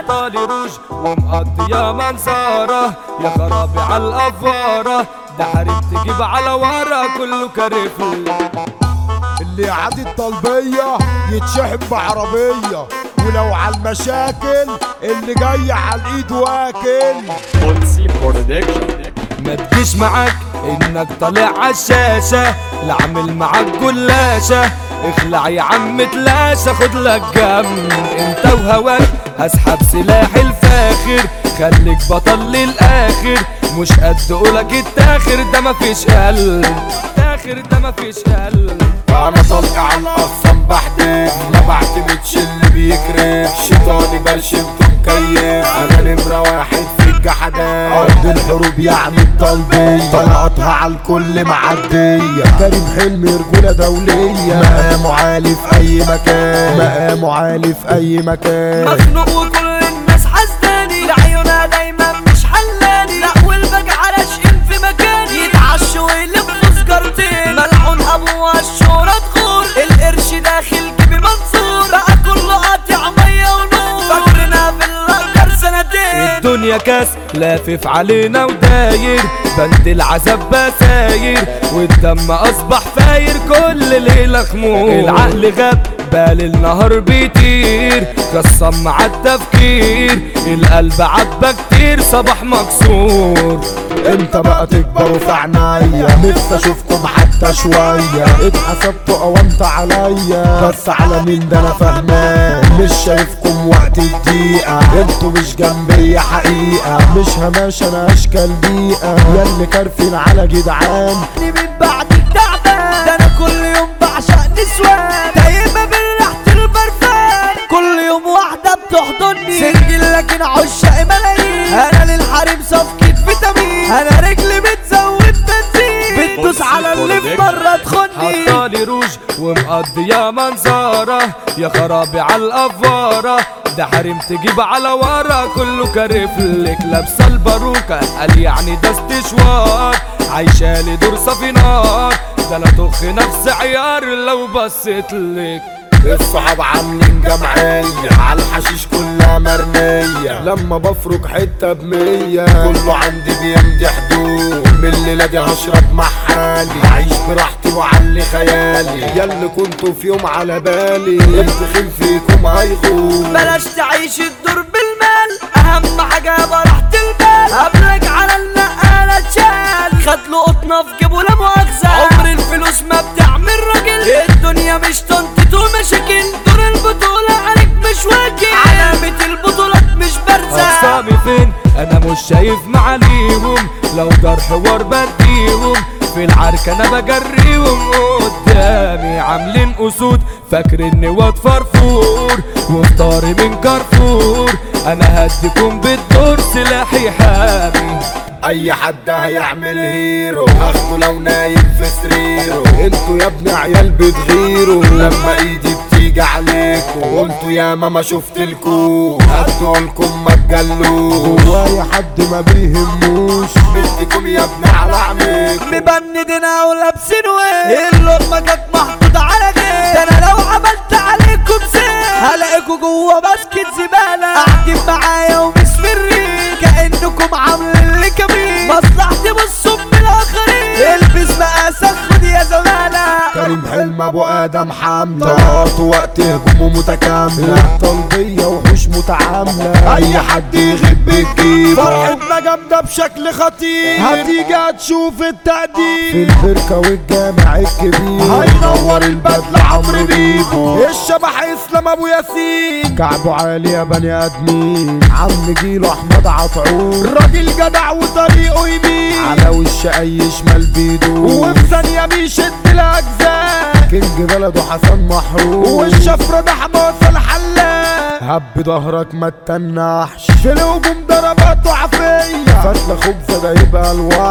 طالي روج ومقضية منظرة يا خرابي على الأفارة ده حريم تجيب على ورا كله كرفل اللي عادي الطلبية يتشحن بعربية ولو على المشاكل اللي جاي على الايد واكل بولسي برودكشن ما تجيش معاك انك طالع عالشاشة لعمل معاك جلاشة اخلع يا عم تلاشى خد لك جم انت وهواك هسحب سلاحي الفاخر خليك بطل للاخر مش قد قولك التاخر ده مفيش قلب التاخر ده مفيش قلب انا طلق على الاقسام بحدف ما بعتمدش اللي بيكرف شيطاني برشمته مكيف انا نمرة واحد في الجحدات ارض الحروب يعني الطلبية طلقتها على الكل معدية كريم حلمي رجولة دولية مقامه عالي في اي مكان مقامه عالي في اي مكان مخنوق وكل الناس حسداني لعيونها دايما مش حلاني لا والبجع راشقين في مكاني يتعشوا ويلفوا سجارتين ملعون ابوها الشهرة تغور القرش داخل جيبي منصور بقى كله قاطع مية ونور فاكرنا في الاجر سنتين الدنيا كاس لافف علينا وداير بند العذاب بساير والدم اصبح فاير كل ليلة خمور العقل غاب بال النهار بيطير قسم مع التفكير القلب عبى كتير صباح مكسور امتى بقى تكبروا في عنايا نفسي اشوفكم حتى شوية اتحسبتوا قومت عليا بس على مين ده انا فهمان مش شايفكم وقت الدقيقة انتوا مش جنبي حقيقة مش هماش انا اشكال بيئة ياللي كارفين على جدعان من بعدك تعبان ده انا كل يوم بعشق نسوان دايما بالريحة البرفان كل يوم واحدة بتحضني سنجل لكن عشاق ملايين انا للحريم صفقة فيتامين انا رجلي بتزود بنزين بتدوس على اللي في مرة تخني حطالي روج ومقضية منظرة يا خرابي على الأفوارة ده حريم تجيب على ورا كله كرفلك لابسة الباروكة قال يعني ده استشوار عايشالي دور صافي نار ده لا تخ نفس عيار لو بصيت لك الصحاب عاملين جمعية على الحشيش كلها مرمية لما بفرك حتة بمية كله عندي بيمضي حدود من الليلة دي هشرب مع حالي هعيش براحتي وعلي خيالي ياللي كنتوا في يوم على بالي التخين فيكم هيغور بلاش تعيش الدور بالمال اهم حاجة براحة البال قبلك على النقالة تشال خد له قطنة في جيبه لا مؤاخذة عمر الفلوس ما بتعمل راجل الدنيا مش تنطيط ومشاكل دور البطولة عليك مش واكل علامة البطولات مش بارزة أقسامي فين أنا مش شايف معاليهم لو دار حوار بديهم في العركة أنا بجريهم قدامي عاملين أسود فاكر إني واد فرفور وفطاري من كارفور أنا هديكم بالدور سلاحي حامي اي حد هيعمل هيرو هاخده لو نايم في سريره انتوا يا ابن عيال بتغيروا لما ايدي بتيجي عليكوا قلتوا يا ماما شفتلكوا هدولكم ما تجلوش جوايا حد ما بيهموش بدكم يا ابن على عميكوا مبندنا ولابسين وين اللقمة كانت محطوطة على جيب ده انا لو عملت عليكم زين هلاقيكوا جوه باسكت زبالة قاعدين معايا ومسمرين كأنكم عاملين لي كمين مصلحتي بصوا من الاخرين البس مقاسك خد يا زمالة كريم حلم ابو ادم حمله طلعت وقت هجومه متكامله طلبيه وحوش متعامله اي حد يغيب بتجيبه فرحتنا جامده بشكل خطير هتيجي هتشوف التقدير في البركه والجامع الكبير هينور البدله عمرو بيبو الشبح اسلام ابو ياسين كعبه عالي يا بني ادمين عم جيله احمد عطعون راجل جدع وطريقه يمين على وش اي شمال بيدو وفي ثانيه بيشد الاجزاء كينج بلده حسن محروق والشفره ده حماسه الحلاق هب ظهرك ما تتنحش في الهجوم ضرباته عافيه فتله خبزه ده يبقى الوحش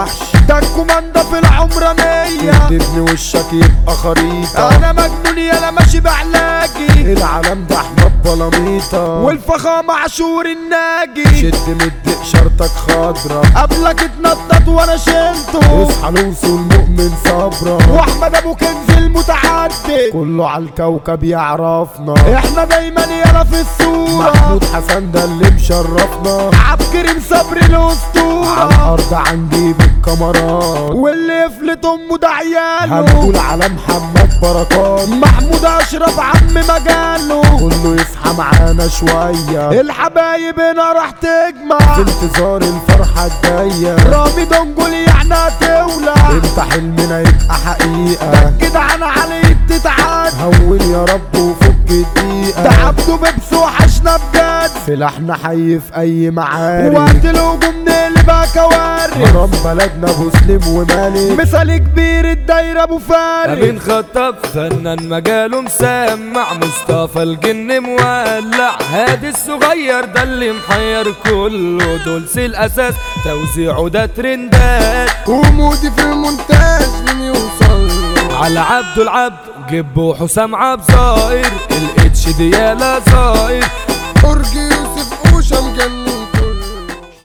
ده الكوماندا في العمرة مية تبني وشك يبقى خريطة انا مجنون يالا ماشي بعلاجي العالم ده احمد بلاميطة والفخامة عاشور الناجي شد مد اشارتك خضرا قبلك اتنطط وانا شلته اصحى لوسو المؤمن صبرا واحمد ابو كنز المتعدد كله على الكوكب يعرفنا احنا دايما يالا في الصورة محمود حسن ده اللي مشرفنا عبد كريم صبري الاسطورة على الارض عندي بالكاميرات واللي يفلت امه ده عياله هنقول على محمد بركات محمود اشرف عم مجاله كله يصحى معانا شوية الحبايب هنا راح تجمع في انتظار الفرحة الجاية رامي دنجل يعني هتولع انت حلمنا يبقى حقيقة ده الجدعان عليك تتعاد هون يا رب وفك الدقيقة ده عبده بيبس وحشنا بجد سلاحنا حي في اي معارك وقت الهجوم نقلبها كوارث حرام بلدنا ابو سليم ومالك مثال كبير الدايرة ابو فارس امين خطاب فنان مجاله مسمع مصطفى الجن مولع هادي الصغير ده اللي محير كله دول الاساس توزيعه ده ترندات ومودي في المونتاج من يوصل له على عبده العبد جبه حسام عبد صائر الاتش ديالا صائر أرجي